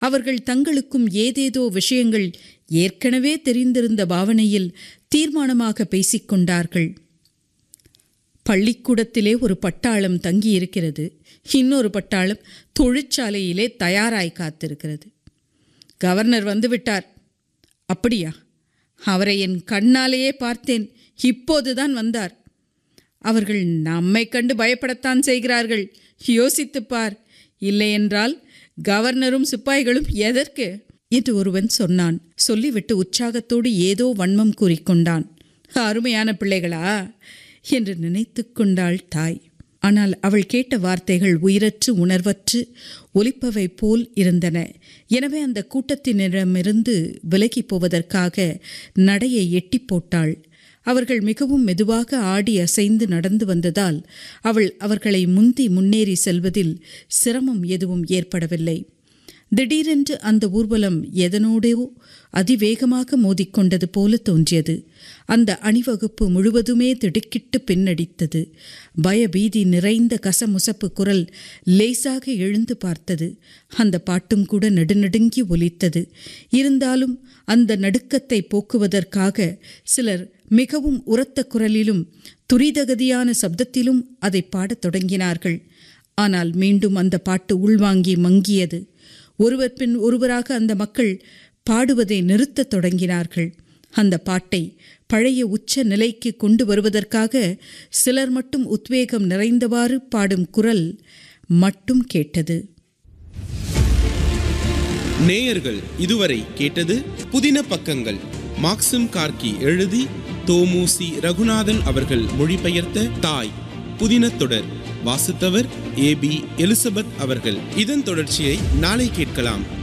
அவர்கள் தங்களுக்கும் ஏதேதோ விஷயங்கள் ஏற்கனவே தெரிந்திருந்த பாவனையில் தீர்மானமாக பேசிக்கொண்டார்கள் பள்ளிக்கூடத்திலே ஒரு பட்டாளம் தங்கியிருக்கிறது இன்னொரு பட்டாளம் தொழிற்சாலையிலே தயாராய் காத்திருக்கிறது கவர்னர் வந்துவிட்டார் அப்படியா அவரை என் கண்ணாலேயே பார்த்தேன் இப்போதுதான் வந்தார் அவர்கள் நம்மை கண்டு பயப்படத்தான் செய்கிறார்கள் யோசித்துப் பார் இல்லையென்றால் கவர்னரும் சிப்பாய்களும் எதற்கு என்று ஒருவன் சொன்னான் சொல்லிவிட்டு உற்சாகத்தோடு ஏதோ வன்மம் கூறிக்கொண்டான் அருமையான பிள்ளைகளா என்று நினைத்து கொண்டாள் தாய் ஆனால் அவள் கேட்ட வார்த்தைகள் உயிரற்று உணர்வற்று ஒலிப்பவை போல் இருந்தன எனவே அந்த கூட்டத்தினரிடமிருந்து விலகி போவதற்காக நடையை எட்டி போட்டாள் அவர்கள் மிகவும் மெதுவாக ஆடி அசைந்து நடந்து வந்ததால் அவள் அவர்களை முந்தி முன்னேறி செல்வதில் சிரமம் எதுவும் ஏற்படவில்லை திடீரென்று அந்த ஊர்வலம் எதனோடோ அதிவேகமாக மோதிக்கொண்டது போல தோன்றியது அந்த அணிவகுப்பு முழுவதுமே திடுக்கிட்டு பின்னடித்தது பயபீதி நிறைந்த கசமுசப்பு குரல் லேசாக எழுந்து பார்த்தது அந்த பாட்டும் கூட நடுநடுங்கி ஒலித்தது இருந்தாலும் அந்த நடுக்கத்தை போக்குவதற்காக சிலர் மிகவும் உரத்த குரலிலும் துரிதகதியான சப்தத்திலும் அதை பாடத் தொடங்கினார்கள் ஆனால் மீண்டும் அந்த பாட்டு உள்வாங்கி மங்கியது ஒருவர் பின் ஒருவராக அந்த மக்கள் பாடுவதை நிறுத்தத் தொடங்கினார்கள் அந்த பாட்டை பழைய உச்ச நிலைக்கு கொண்டு வருவதற்காக சிலர் மட்டும் உத்வேகம் நிறைந்தவாறு பாடும் குரல் மட்டும் கேட்டது நேயர்கள் இதுவரை கேட்டது புதின பக்கங்கள் மாக்சிம் கார்கி எழுதி தோமுசி ரகுநாதன் அவர்கள் மொழிபெயர்த்த தாய் புதின தொடர் வாசித்தவர் ஏ பி எலிசபெத் அவர்கள் இதன் தொடர்ச்சியை நாளை கேட்கலாம்